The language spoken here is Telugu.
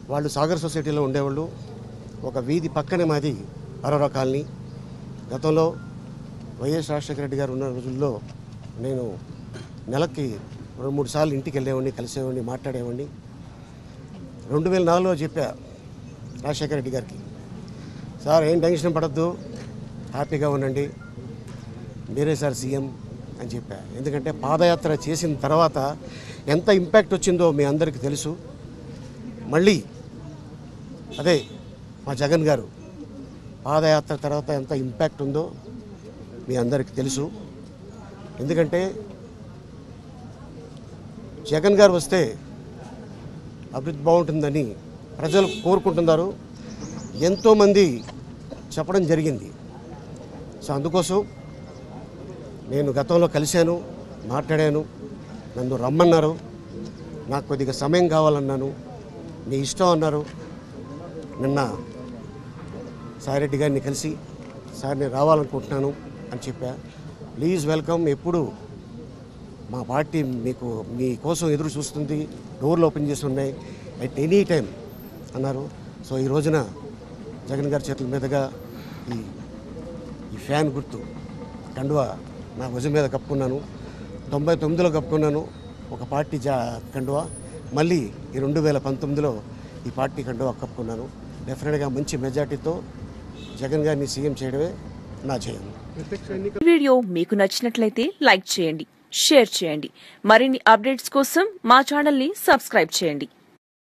వాళ్ళు సాగర్ సొసైటీలో ఉండేవాళ్ళు ఒక వీధి పక్కనే మాది అరోరా కాలనీ గతంలో వైఎస్ రాజశేఖర రెడ్డి గారు ఉన్న రోజుల్లో నేను నెలకి రెండు మూడు సార్లు ఇంటికి వెళ్ళేవాడిని కలిసేవాడిని మాట్లాడేవాడిని రెండు వేల నాలుగులో చెప్పా రాజశేఖర రెడ్డి గారికి సార్ ఏం టెన్షన్ పడద్దు హ్యాపీగా ఉండండి మీరే సార్ సీఎం అని చెప్పా ఎందుకంటే పాదయాత్ర చేసిన తర్వాత ఎంత ఇంపాక్ట్ వచ్చిందో మీ అందరికీ తెలుసు మళ్ళీ అదే మా జగన్ గారు పాదయాత్ర తర్వాత ఎంత ఇంపాక్ట్ ఉందో మీ అందరికీ తెలుసు ఎందుకంటే జగన్ గారు వస్తే అభివృద్ధి బాగుంటుందని ప్రజలు కోరుకుంటున్నారు ఎంతోమంది చెప్పడం జరిగింది సో అందుకోసం నేను గతంలో కలిశాను మాట్లాడాను నన్ను రమ్మన్నారు నాకు కొద్దిగా సమయం కావాలన్నాను మీ ఇష్టం అన్నారు నిన్న సాయిరెడ్డి గారిని కలిసి సార్ నేను రావాలనుకుంటున్నాను అని చెప్పా ప్లీజ్ వెల్కమ్ ఎప్పుడు మా పార్టీ మీకు మీకోసం ఎదురు చూస్తుంది డోర్లు ఓపెన్ చేసి ఉన్నాయి అట్ ఎనీ టైం అన్నారు సో ఈ రోజున జగన్ గారి చేతుల మీదుగా ఈ ఈ ఫ్యాన్ గుర్తు కండువా నా భుజం మీద కప్పుకున్నాను తొంభై తొమ్మిదిలో కప్పుకున్నాను ఒక పార్టీ జా కండువా మళ్ళీ ఈ రెండు వేల పంతొమ్మిదిలో ఈ పార్టీ కండువా కప్పుకున్నాను డెఫినెట్గా మంచి మెజార్టీతో జగన్ గారిని సీఎం చేయడమే నా జయం ఈ వీడియో మీకు నచ్చినట్లయితే లైక్ చేయండి షేర్ చేయండి మరిన్ని అప్డేట్స్ కోసం మా ఛానల్ ని సబ్స్క్రైబ్ చేయండి